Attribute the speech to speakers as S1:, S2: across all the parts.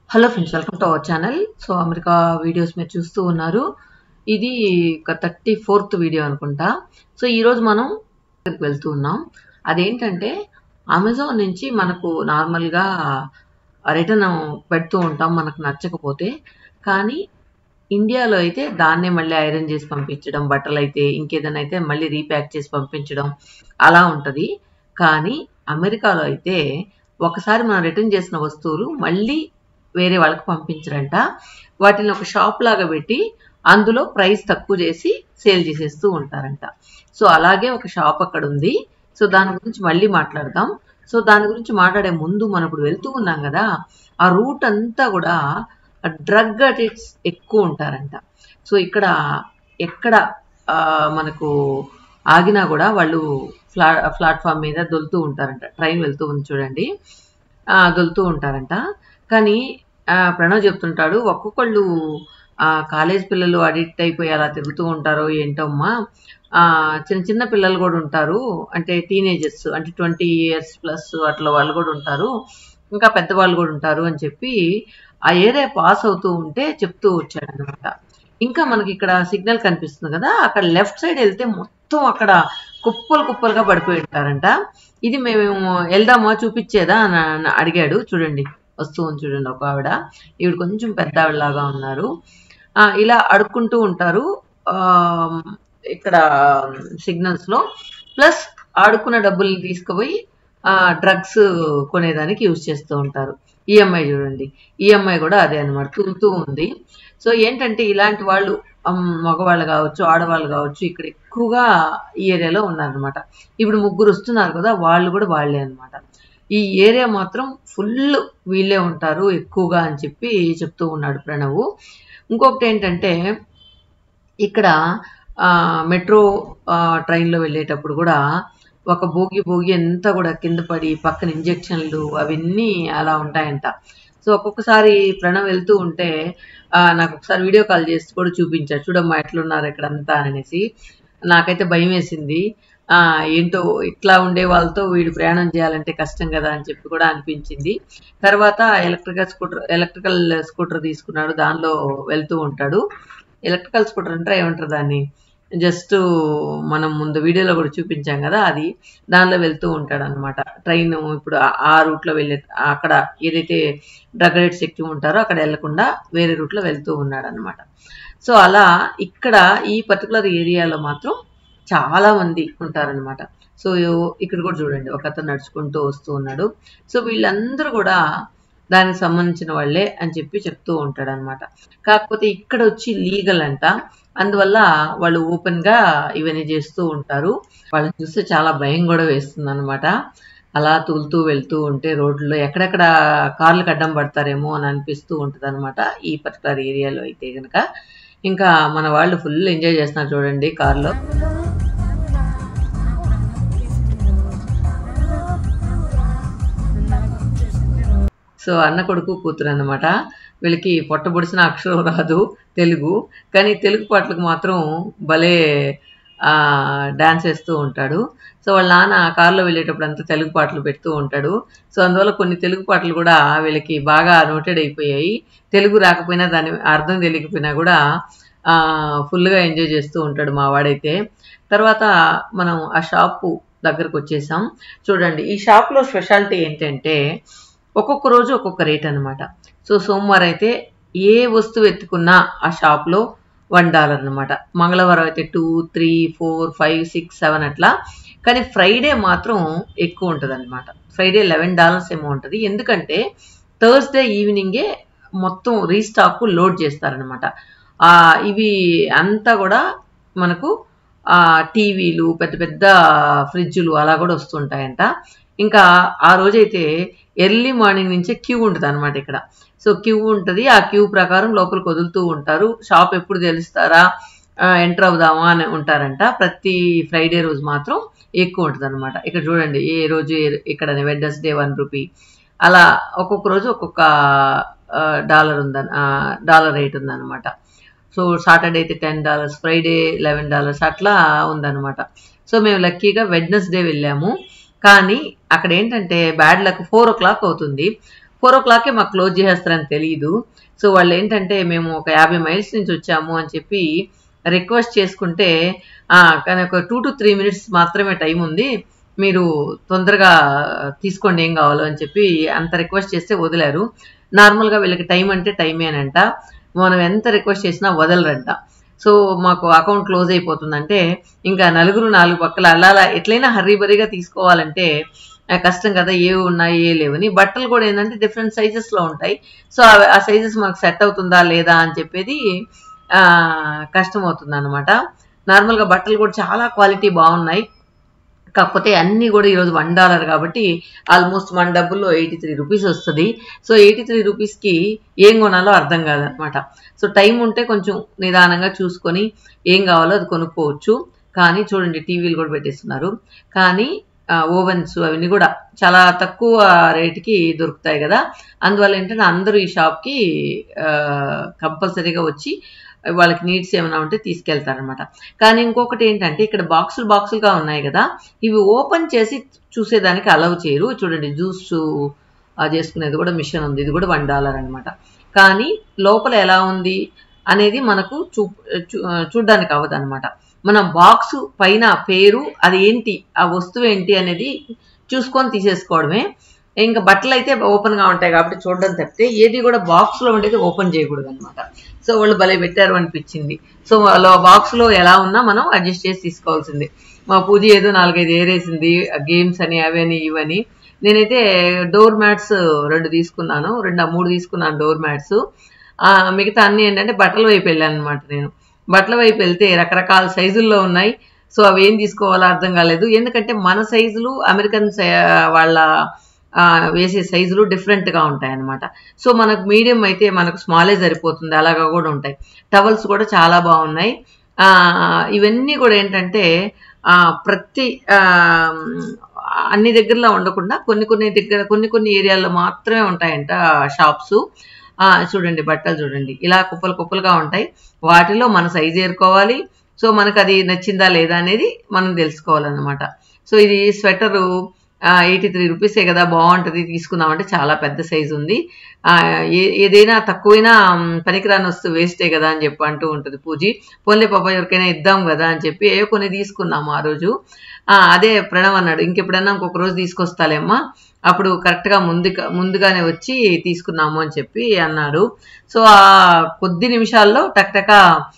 S1: Hello friends welcome to our channel so America videos మీరు చూస్తూ ఉన్నారు ఇది ఒక థర్టీ ఫోర్త్ వీడియో అనుకుంటా సో ఈరోజు మనం ఇక్కడికి వెళ్తూ ఉన్నాం అదేంటంటే అమెజాన్ నుంచి మనకు నార్మల్గా రిటర్న్ పెడుతూ ఉంటాం మనకు నచ్చకపోతే కానీ ఇండియాలో అయితే దాన్నే మళ్ళీ ఐరన్ చేసి పంపించడం బట్టలు అయితే ఇంకేదైనా అయితే మళ్ళీ రీప్యాక్ చేసి పంపించడం అలా ఉంటుంది కానీ అమెరికాలో అయితే ఒకసారి మనం రిటర్న్ చేసిన వస్తువులు మళ్ళీ వేరే వాళ్ళకి పంపించరంట వాటిని ఒక షాప్ లాగా పెట్టి అందులో ప్రైస్ తక్కువ చేసి సేల్ చేసేస్తూ ఉంటారంట సో అలాగే ఒక షాప్ అక్కడ ఉంది సో దాని గురించి మళ్ళీ మాట్లాడదాం సో దాని గురించి మాట్లాడే ముందు మనం ఇప్పుడు వెళ్తూ ఉన్నాం కదా ఆ రూట్ అంతా కూడా డ్రగ్ అడిక్ట్స్ ఎక్కువ ఉంటారంట సో ఇక్కడ ఎక్కడ ఆ, మనకు ఆగినా కూడా వాళ్ళు ఫ్లా ప్లాట్ఫామ్ మీద దొలుతూ ఉంటారంట ట్రైన్ వెళ్తూ ఉంది చూడండి ఆ, దొలుతూ ఉంటారంట కానీ ఆ, ప్రణవ్ చెప్తుంటాడు ఒక్కొక్కళ్ళు ఆ, కాలేజ్ పిల్లలు అడిక్ట్ అయిపోయి అలా తిరుగుతూ ఉంటారో ఏంటమ్మా ఆ, చిన్న చిన్న పిల్లలు కూడా ఉంటారు అంటే టీనేజర్స్ అంటే ట్వంటీ ఇయర్స్ ప్లస్ అట్లా వాళ్ళు కూడా ఉంటారు ఇంకా పెద్దవాళ్ళు కూడా ఉంటారు అని చెప్పి ఆ ఏరియా పాస్ అవుతూ ఉంటే చెప్తూ వచ్చాడు అనమాట ఇంకా మనకి ఇక్కడ సిగ్నల్ కనిపిస్తుంది కదా అక్కడ లెఫ్ట్ సైడ్ వెళ్తే మొత్తం అక్కడ కుప్పలు కుప్పలుగా పడిపోయి ఉంటారంట ఇది మేము వెళ్దామా చూపించేదా అని అని అడిగాడు చూడండి వస్తువుని చూడండి ఒక ఆవిడ ఈవిడ కొంచెం పెద్ద ఆవిడలాగా ఉన్నారు ఆ, ఇలా అడుక్కుంటూ ఉంటారు ఆ, ఇక్కడ సిగ్నల్స్ లో ప్లస్ ఆడుకున్న డబ్బుల్ని తీసుకుపోయి డ్రగ్స్ కొనేదానికి యూజ్ చేస్తూ ఉంటారు ఈఎంఐ చూడండి ఈఎంఐ కూడా అదే అనమాట తులుతూ ఉంది సో ఏంటంటే ఇలాంటి వాళ్ళు అమ్, మగవాళ్ళు కావచ్చు ఆడవాళ్ళు కావచ్చు ఇక్కడ ఎక్కువగా ఈ ఏరియాలో ఉన్నారనమాట ఇప్పుడు ముగ్గురు వస్తున్నారు కదా వాళ్ళు కూడా వాళ్ళే అన్నమాట ఈ ఏరియా మాత్రం ఫుల్ వీళ్ళే ఉంటారు ఎక్కువగా అని చెప్పి చెప్తూ ఉన్నాడు ప్రణవ్ ఇంకొకటి ఏంటంటే ఇక్కడ ఆ, మెట్రో ఆ, ట్రైన్లో వెళ్ళేటప్పుడు కూడా ఒక బోగి బోగి అంతా కూడా కింద పడి పక్కన ఇంజెక్షన్లు అవన్నీ అలా ఉంటాయంట సో ఒక్కొక్కసారి ప్రణవ్ వెళ్తూ ఉంటే ఆ, నాకు ఒకసారి వీడియో కాల్ చేసి కూడా చూపించారు చూడమ్మా ఎట్లున్నారు ఇక్కడంతా అనేసి నాకైతే భయం వేసింది ఆ, ఏంటో ఇట్లా ఉండే వాళ్ళతో వీడు ప్రయాణం చేయాలంటే కష్టం కదా అని చెప్పి కూడా అనిపించింది తర్వాత ఎలక్ట్రికల్ స్కూటర్ ఎలక్ట్రికల్ స్కూటర్ తీసుకున్నాడు దానిలో వెళ్తూ ఉంటాడు ఎలక్ట్రికల్ స్కూటర్ అంటే ఏమంటారు దాన్ని జస్ట్ మనం ముందు వీడియోలో కూడా చూపించాం కదా అది దానిలో వెళ్తూ ఉంటాడు అనమాట ట్రైన్ ఇప్పుడు ఆ- ఆ రూట్లో వెళ్ళే అక్కడ ఏదైతే డ్రగ్ రేట్స్ ఎక్కువ ఉంటారో అక్కడ వెళ్లకుండా వేరే రూట్లో వెళ్తూ ఉన్నాడు అనమాట సో అలా ఇక్కడ ఈ పర్టికులర్ ఏరియాలో మాత్రం చాలా మంది ఉంటారనమాట సో ఇక్కడ కూడా చూడండి ఒక అతను నడుచుకుంటూ వస్తూ ఉన్నాడు సో వీళ్ళందరూ కూడా దానికి సంబంధించిన వాళ్ళే అని చెప్పి చెప్తూ ఉంటాడు అనమాట కాకపోతే ఇక్కడ వచ్చి లీగల్ అంట అందువల్ల వాళ్ళు ఓపెన్ గా ఇవన్నీ చేస్తూ ఉంటారు వాళ్ళని చూస్తే చాలా భయం కూడా వేస్తుంది అనమాట అలా తూలుతూ వెళ్తూ ఉంటే రోడ్లో ఎక్కడెక్కడ కార్లకు అడ్డం పడతారేమో అని అనిపిస్తూ ఉంటుంది అనమాట ఈ పర్టికులర్ ఏరియాలో అయితే కనుక ఇంకా మన వాళ్ళు ఫుల్ ఎంజాయ్ చేస్తున్నారు చూడండి కార్లో సో అన్న కొడుకు కూతురు అన్నమాట వీళ్ళకి పొట్టబొడిసిన అక్షరం రాదు తెలుగు కానీ తెలుగు పాటలకు మాత్రం భలే డాన్స్ వేస్తూ ఉంటాడు సో వాళ్ళ నాన్న కారులో వెళ్ళేటప్పుడు అంతా తెలుగు పాటలు పెడుతూ ఉంటాడు సో అందువల్ల కొన్ని తెలుగు పాటలు కూడా వీళ్ళకి బాగా నోటెడ్ అయిపోయాయి తెలుగు రాకపోయినా దాని అర్థం తెలియకపోయినా కూడా ఆ, ఫుల్గా ఎంజాయ్ చేస్తూ ఉంటాడు మా వాడైతే తర్వాత మనం ఆ షాపు దగ్గరకు వచ్చేసాం చూడండి ఈ షాప్లో స్పెషాలిటీ ఏంటంటే ఒక్కొక్క రోజు ఒక్కొక్క రేట్ అన్నమాట సో సోమవారం అయితే ఏ వస్తువు ఎత్తుకున్నా ఆ షాప్లో వన్ డాలర్ అనమాట మంగళవారం అయితే two three four five six seven అట్లా కానీ ఫ్రైడే మాత్రం ఎక్కువ ఉంటుంది అనమాట ఫ్రైడే లెవెన్ డాలర్స్ ఏమో ఉంటుంది ఎందుకంటే థర్స్డే ఈవినింగే మొత్తం రీస్టాక్ లోడ్ చేస్తారనమాట ఇవి అంతా కూడా మనకు ఆ టీవీలు పెద్ద పెద్ద ఫ్రిడ్జులు అలా కూడా వస్తుంటాయంట ఇంకా ఆ రోజైతే ఎర్లీ మార్నింగ్ నుంచే క్యూ ఉంటుంది అనమాట ఇక్కడ సో క్యూ ఉంటుంది ఆ క్యూ ప్రకారం లోపలికి వదులుతూ ఉంటారు షాప్ ఎప్పుడు తెలుస్తారా ఎంటర్ అవుదామా అని ఉంటారంట ప్రతి ఫ్రైడే రోజు మాత్రం ఎక్కువ ఉంటుంది అనమాట ఇక్కడ చూడండి ఏ రోజు ఏ- ఇక్కడ వెడ్నెస్డే వన్ రూపీ అలా ఒక్కొక్క రోజు ఒక్కొక్క డాలర్ ఉందని డాలర్ రేట్ ఉందన్నమాట సో సాటర్డే అయితే ten dollars Friday eleven dollars అట్లా ఉందన్నమాట సో మేము లక్కీగా వెడ్నెస్డే వెళ్ళాము కానీ అక్కడ ఏంటంటే bad luck four o'clock అవుతుంది ఫోర్ ఓ క్లాక్కే మాకు క్లోజ్ చేసేస్తారని తెలియదు సో వాళ్ళు ఏంటంటే మేము ఒక యాభై మైల్స్ నుంచి వచ్చాము అని చెప్పి రిక్వెస్ట్ చేసుకుంటే "ఆ, కానీ ఒక టూ టు త్రీ మినిట్స్ మాత్రమే టైం ఉంది మీరు తొందరగా తీసుకోండి ఏం కావాలో అని చెప్పి అంత రిక్వెస్ట్ చేస్తే వదిలారు నార్మల్గా వీళ్ళకి టైం అంటే టైమే అనంట మనం ఎంత రిక్వెస్ట్ చేసినా వదలరంట సో మాకు అకౌంట్ క్లోజ్ అయిపోతుందంటే ఇంకా నలుగురు నాలుగు పక్కల అలా అలా ఎట్లయినా హర్రీ బరీగా తీసుకోవాలంటే ఆ, కష్టం కదా ఏ ఉన్నాయి ఏ లేవని బట్టలు కూడా ఏంటంటే డిఫరెంట్ సైజెస్లో ఉంటాయి సో అవి- ఆ సైజెస్ మనకు సెట్ అవుతుందా లేదా అని చెప్పేది ఆ, కష్టం అవుతుంది అనమాట నార్మల్గా బట్టలు కూడా చాలా క్వాలిటీ బాగున్నాయి కాకపోతే అన్నీ కూడా ఈరోజు వన్ డాలర్ కాబట్టి ఆల్మోస్ట్ మన డబ్బుల్లో ఎయిటీ త్రీ రూపీస్ వస్తుంది సో ఎయిటీ త్రీ రూపీస్కి ఏం కొనాలో అర్థం కాదనమాట సో టైం ఉంటే కొంచెం నిదానంగా చూసుకొని ఏం కావాలో అది కొనుక్కోవచ్చు కానీ చూడండి టీవీలు కూడా పెట్టేస్తున్నారు కానీ ఓవెన్స్ అవన్నీ కూడా చాలా తక్కువ రేటుకి దొరుకుతాయి కదా అందువల్ల ఏంటంటే అందరూ ఈ షాప్కి కంపల్సరీగా వచ్చి వాళ్ళకి నీడ్స్ ఏమైనా ఉంటే తీసుకెళ్తారనమాట కానీ ఇంకొకటి ఏంటంటే ఇక్కడ బాక్సులు బాక్సులుగా ఉన్నాయి కదా ఇవి ఓపెన్ చేసి చూసేదానికి అలౌ చేయరు చూడండి జ్యూస్ చేసుకునేది కూడా మిషన్ ఉంది ఇది కూడా వన్ డాలర్ అనమాట కానీ లోపల ఎలా ఉంది అనేది మనకు చూ చూ- చూడ్డానికి అవ్వదు అనమాట మన బాక్స్ పైన పేరు అది ఏంటి ఆ వస్తువు ఏంటి అనేది చూసుకొని తీసేసుకోవడమే ఇంకా బట్టలు అయితే ఓపెన్ గా ఉంటాయి కాబట్టి చూడడం తప్పితే ఏది కూడా బాక్స్ లో ఉండేది ఓపెన్ చేయకూడదు అనమాట సో వాళ్ళు భలే పెట్టారు అనిపించింది సో వాళ్ళ బాక్స్ లో ఎలా ఉన్నా మనం అడ్జస్ట్ చేసి తీసుకోవాల్సింది మా పూజ ఏదో నాలుగైదు ఏరేసింది గేమ్స్ అని అవని ఇవని నేనైతే డోర్ మ్యాట్స్ రెండు తీసుకున్నాను రెండు ఆ మూడు తీసుకున్నాను డోర్ మ్యాట్స్ మిగతా అన్ని ఏంటంటే బట్టల వైపు వెళ్ళాను అనమాట నేను బట్టల వైపు వెళ్తే రకరకాల సైజుల్లో ఉన్నాయి సో అవి ఏం తీసుకోవాలో అర్థం కాలేదు ఎందుకంటే మన సైజులు అమెరికన్ సై- వాళ్ళ ఆ, వేసే సైజులు డిఫరెంట్గా ఉంటాయి అన్నమాట సో మనకు మీడియం అయితే మనకు స్మాలే సరిపోతుంది అలాగా కూడా ఉంటాయి టవల్స్ కూడా చాలా బాగున్నాయి ఆ, ఇవన్నీ కూడా ఏంటంటే ఆ, ప్రతి ఆ, అన్ని దగ్గరలో ఉండకుండా కొన్ని కొన్ని దగ్గర కొన్ని కొన్ని ఏరియాల్లో మాత్రమే ఉంటాయంట షాప్స్ ఆ, చూడండి బట్టలు చూడండి ఇలా కుప్పలు కుప్పలుగా ఉంటాయి వాటిలో మన సైజ్ ఏరుకోవాలి సో మనకు అది నచ్చిందా లేదా అనేది మనం తెలుసుకోవాలన్నమాట సో ఇది స్వెటరు ఎయిటీ త్రీ రూపీసే కదా బాగుంటుంది తీసుకుందామంటే చాలా పెద్ద సైజు ఉంది ఆ, ఏ- ఏదైనా తక్కువైనా మ్, పనికిరాని వస్తువు వేస్టే కదా అని చెప్పి అంటూ ఉంటుంది పూజి పోన్లే పాప ఎవరికైనా ఇద్దాం కదా అని చెప్పి ఏ కొన్ని తీసుకున్నాము ఆ రోజు ఆ, అదే ప్రణవ్ అన్నాడు ఇంకెప్పుడైనా ఇంకొక రోజు తీసుకొస్తాలేమ్మా అప్పుడు కరెక్ట్గా ముందు ముందుగానే వచ్చి తీసుకున్నాము అని చెప్పి అన్నాడు సో ఆ కొద్ది నిమిషాల్లో టక్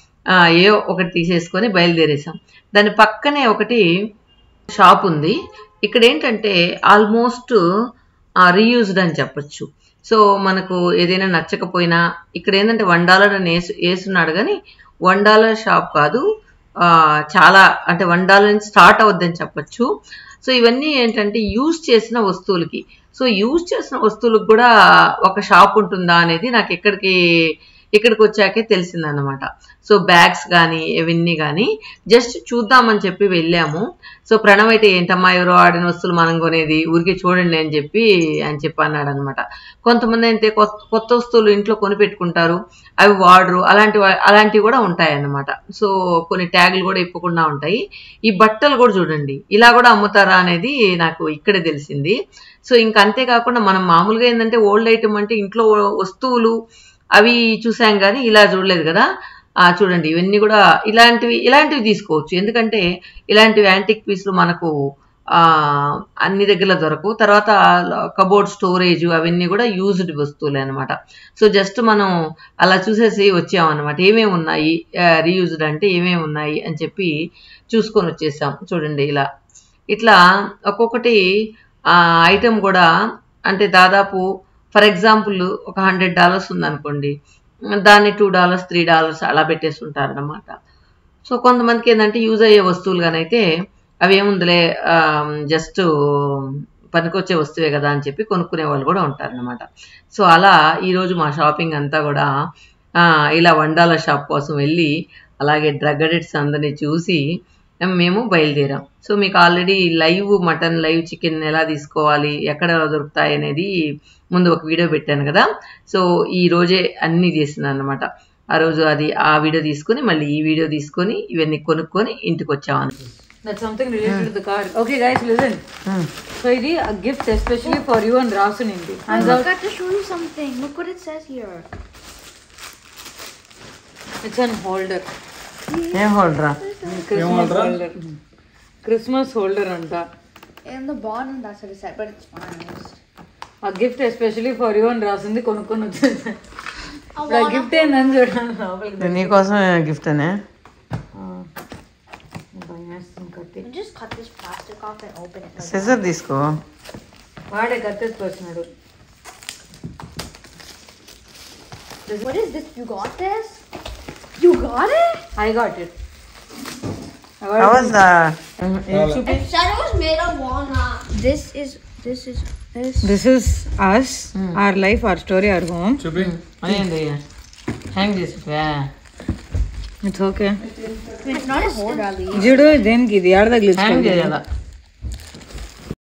S1: ఏ ఒకటి తీసేసుకొని బయలుదేరేసాం దాని పక్కనే ఒకటి షాప్ ఉంది ఇక్కడ ఏంటంటే ఆల్మోస్ట్ రీయూజ్డ్ అని చెప్పొచ్చు సో మనకు ఏదైనా నచ్చకపోయినా ఇక్కడ ఏంటంటే వన్ డాలర్ అని వేసు వేస్తున్నాడు కానీ వన్ డాలర్ షాప్ కాదు ఆ, చాలా అంటే వన్ డాలర్ నుంచి స్టార్ట్ అవద్దని చెప్పొచ్చు సో ఇవన్నీ ఏంటంటే యూజ్ చేసిన వస్తువులకి సో యూజ్ చేసిన వస్తువులకు కూడా ఒక షాప్ ఉంటుందా అనేది నాకు ఎక్కడికి ఇక్కడికి వచ్చాకే తెలిసిందన్నమాట సో బ్యాగ్స్ కానీ ఇవన్నీ కానీ జస్ట్ చూద్దామని చెప్పి వెళ్ళాము సో ప్రణవ్ అయితే ఏంటమ్మా ఎవరో ఆడిన వస్తువులు మనం కొనేది ఊరికే చూడండి అని చెప్పి అని చెప్పి అన్నాడు అనమాట కొంతమంది అయితే కొత్త కొత్త వస్తువులు ఇంట్లో కొని పెట్టుకుంటారు అవి వాడరు అలాంటి వా- అలాంటివి కూడా ఉంటాయి అన్నమాట సో కొన్ని ట్యాగులు కూడా ఇప్పకుండా ఉంటాయి ఈ బట్టలు కూడా చూడండి ఇలా కూడా అమ్ముతారా అనేది నాకు ఇక్కడే తెలిసింది సో ఇంకా అంతేకాకుండా మనం మామూలుగా ఏంటంటే ఓల్డ్ ఐటమ్ అంటే ఇంట్లో వస్తువులు అవి చూసాం కానీ ఇలా చూడలేదు కదా ఆ చూడండి ఇవన్నీ కూడా ఇలాంటివి ఇలాంటివి తీసుకోవచ్చు ఎందుకంటే ఇలాంటివి యాంటిక్ పీస్లు మనకు ఆ అన్ని దగ్గర దొరకవు తర్వాత కబోర్డ్ స్టోరేజ్ అవన్నీ కూడా యూజ్డ్ వస్తువులే అనమాట సో జస్ట్ మనం అలా చూసేసి వచ్చామన్నమాట ఏమేమి ఉన్నాయి రీయూజ్డ్ అంటే ఏమేమి ఉన్నాయి అని చెప్పి చూసుకొని వచ్చేసాం చూడండి ఇలా ఇట్లా ఒక్కొక్కటి ఐటెం కూడా అంటే దాదాపు ఫర్ ఎగ్జాంపుల్ ఒక హండ్రెడ్ డాలర్స్ ఉందనుకోండి దాన్ని టూ డాలర్స్ త్రీ డాలర్స్ అలా పెట్టేస్తుంటారు అనమాట సో కొంతమందికి ఏంటంటే యూజ్ అయ్యే వస్తువులుగానైతే అవి ఏముందిలే జస్ట్ పనికొచ్చే వస్తువే కదా అని చెప్పి కొనుక్కునే వాళ్ళు కూడా ఉంటారనమాట సో అలా ఈరోజు మా షాపింగ్ అంతా కూడా ఆ, ఇలా వండాల షాప్ కోసం వెళ్ళి అలాగే డ్రగ్ అడిక్ట్స్ అందరినీ చూసి మేము బయలుదేరాం సో మీకు already live mutton live chicken ఎలా తీసుకోవాలి ఎక్కడ దొరుకుతాయి అనేది ముందు ఒక వీడియో పెట్టాను కదా సో ఈ రోజే అన్నీ చేసినాను అనమాట ఆ రోజు అది ఆ వీడియో తీసుకొని మళ్ళీ ఈ వీడియో తీసుకొని ఇవన్నీ కొనుక్కొని ఇంటికి వచ్చామని
S2: That's something related to the card. Okay, guys, listen. So, ఇది a gift especially for you and Rasunindi.
S3: I forgot to show you something. Look what it says here.
S2: It's an holder.
S1: ఏం హోల్డరా
S2: Christmas holder. Christmas holder అంట.
S3: In the bottom, that's what it said, but it's fine. It's-
S2: ఆ gift especially for you అని రాసింది కొనుక్కొని వచ్చేసి ఇప్పుడు ఆ gift ఏందని చూడాలి లోపలికి
S1: నీకోసం గిఫ్ట్ అనే
S2: ఆ, భయం వేస్తుంది కత్తి
S3: And just cut this plastic off and open it. Like
S1: scissor తీసుకో
S2: వాడే కత్తెత్తుకొచ్చినాడు
S3: this. What is this? You got this? You got it?
S2: I got it
S1: అవర్స్
S3: It said it was made of walnut. This is. This is. This.
S2: This is us our life our story our home
S4: చూపి
S1: అదేంటి hang చేసి
S2: it's okay
S3: It's not a holder, Ali.
S2: చూడు దేనికి ఇది ఆడ
S1: hang
S2: తగిలించుకోవాలి
S1: చేయాలా